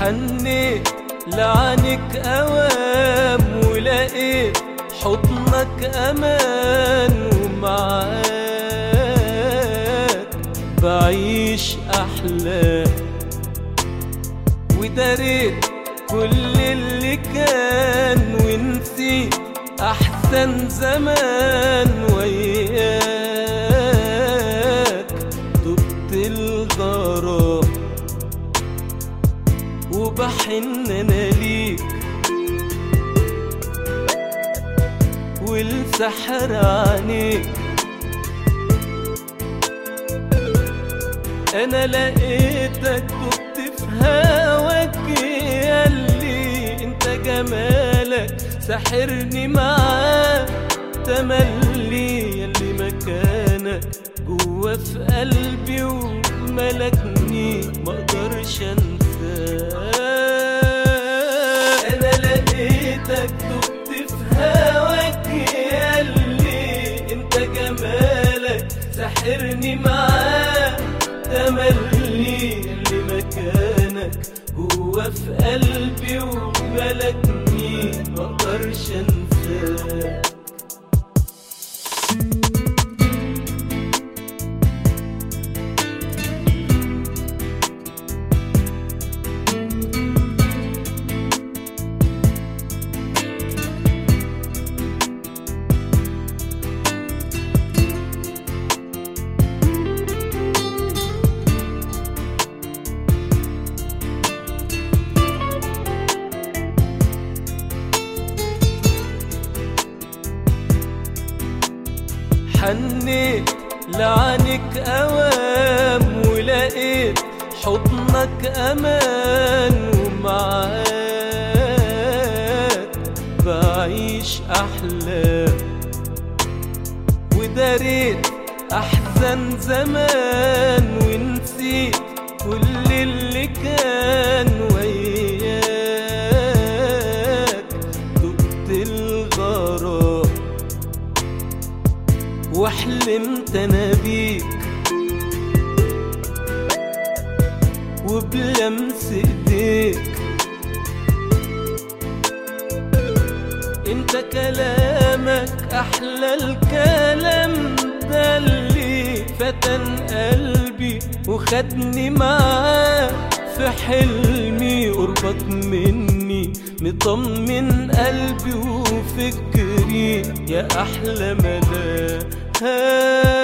حنيت لعنك أوام ولقيت حضنك أمان ومعاك بعيش أحلام وداريت كل اللي كان ونسيت أحسن زمان وياك دقت الغرام وبحن أنا ليك والسحر عينيك انا لقيتك دبت في هواك ياللي انت جمالك ساحرني معاك تملي ياللي مكانك جوا في قلبي وملكني مقدرش انساك انا لقيتك دبت في هواك ياللي انت جمالك ساحرني معاك تملي اللي مكانك جوا في قلبي وملكني مقدرش انساك حنيت لعنك أوام ولقيت حضنك أمان ومعاك بعيش أحلام وداريت أحزن زمان ونسيت كل اللي كان وياك دقت الغرام وحلمت انا بيك وبلمس ايديك انت كلامك احلى الكلام ده اللي فتن قلبي وخدني معاه في حلمي قربك مني مطمن قلبي وفكري يا احلى ملاك